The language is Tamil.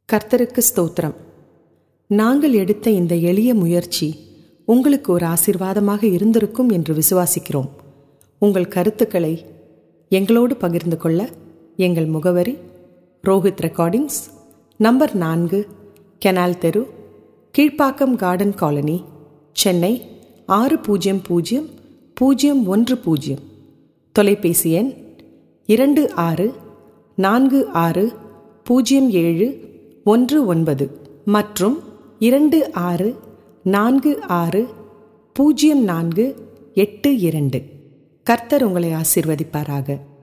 கர்த்தருக்கு ஸ்தோத்திரம் நாங்கள் எடுத்த இந்த எளிய முயற்சி உங்களுக்கு ஒரு ஆசீர்வாதமாக இருந்திருக்கும் என்று விசுவாசிக்கிறோம் உங்கள் கருத்துக்களை எங்களோடு பகிர்ந்து கொள்ள எங்கள் முகவரி ரோஹித் ரெக்கார்டிங்ஸ் நம்பர் நான்கு கெனால் தெரு கீழ்ப்பாக்கம் கார்டன் காலனி சென்னை ஆறு பூஜ்ஜியம் பூஜ்ஜியம் பூஜ்ஜியம் ஒன்று பூஜ்ஜியம் தொலைபேசி எண் இரண்டு ஆறு நான்கு ஆறு பூஜ்ஜியம் ஏழு ஒன்று ஒன்பது மற்றும் இரண்டு ஆறு நான்கு ஆறு பூஜ்ஜியம் நான்கு எட்டு இரண்டு கர்த்தர் உங்களை ஆசீர்வதிப்பாராக